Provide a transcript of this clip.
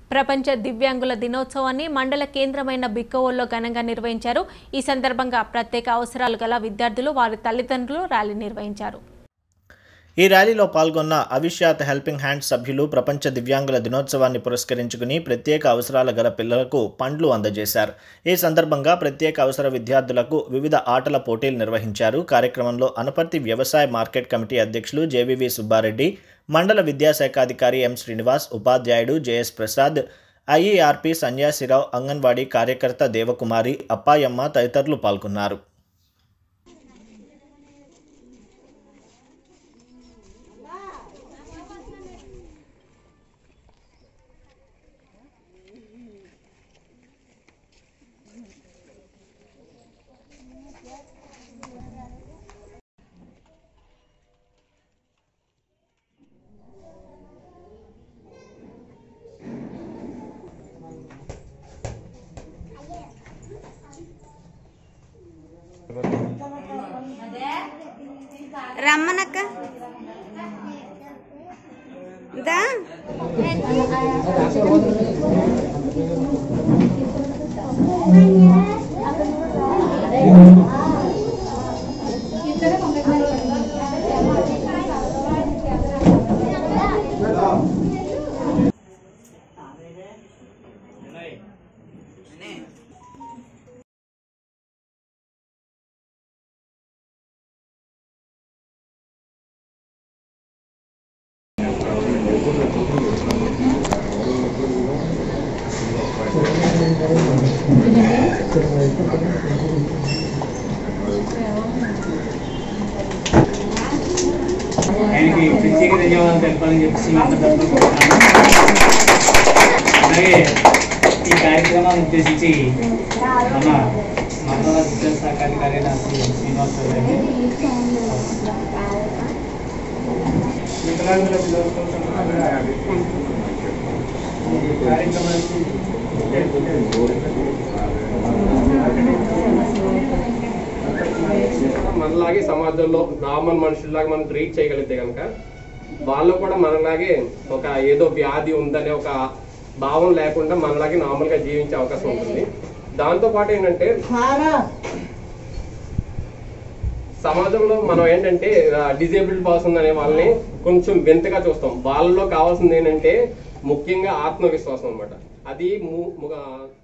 ప్రపంచ దివ్యాంగుల దినోత్సవాన్ని మండల కేంద్రమైన బిక్కవోల్లో ఘనంగా నిర్వహించారు ఈ సందర్భంగా ప్రత్యేక అవసరాలు గల విద్యార్థులు వారి తల్లిదండ్రులు ర్యాలీ నిర్వహించారు ఈ ర్యాలీలో పాల్గొన్న అవిష్యాత్ హెల్పింగ్ హ్యాండ్ సభ్యులు ప్రపంచ దివ్యాంగుల దినోత్సవాన్ని పురస్కరించుకుని ప్రత్యేక అవసరాల గల పిల్లలకు పండ్లు అందజేశారు ఈ సందర్భంగా ప్రత్యేక అవసర విద్యార్థులకు వివిధ ఆటల పోటీలు నిర్వహించారు కార్యక్రమంలో అనపర్తి వ్యవసాయ మార్కెట్ కమిటీ అధ్యక్షులు జేవివి సుబ్బారెడ్డి మండల విద్యాశాఖాధికారి ఎం శ్రీనివాస్ ఉపాధ్యాయుడు జేఎస్ ప్రసాద్ ఐఈఆర్పి సన్యాసిరావు అంగన్వాడీ కార్యకర్త దేవకుమారి అప్పాయమ్మ తదితరులు పాల్గొన్నారు రమ్మనక్క దా ఆయనకి ప్రత్యేక ధన్యవాదాలు తెలపాలని చెప్పేసి మీ అందరి తరఫున కోరుతున్నాను. అలాగే ఈ కార్యక్రమాన్ని ఉద్దేశించి మన మండల విద్యాశాఖాధికారి అయిన శ్రీ శ్రీనివాస్ గారికి వికలాంగుల దినోత్సవం ఈ కార్యక్రమానికి మనలాగే సమాజంలో నార్మల్ మనుషుల్లాగా మనం ట్రీట్ చేయగలిగితే కనుక వాళ్ళు కూడా మనలాగే ఒక ఏదో వ్యాధి ఉందనే ఒక భావం లేకుండా మనలాగే నార్మల్ గా జీవించే అవకాశం ఉంటుంది దాంతో పాటు ఏంటంటే సమాజంలో మనం ఏంటంటే డిజేబుల్డ్ పర్సన్ అనే వాళ్ళని కొంచెం వింతగా చూస్తాం వాళ్ళలో కావాల్సింది ఏంటంటే ముఖ్యంగా ఆత్మవిశ్వాసం అన్నమాట అది ము- ము-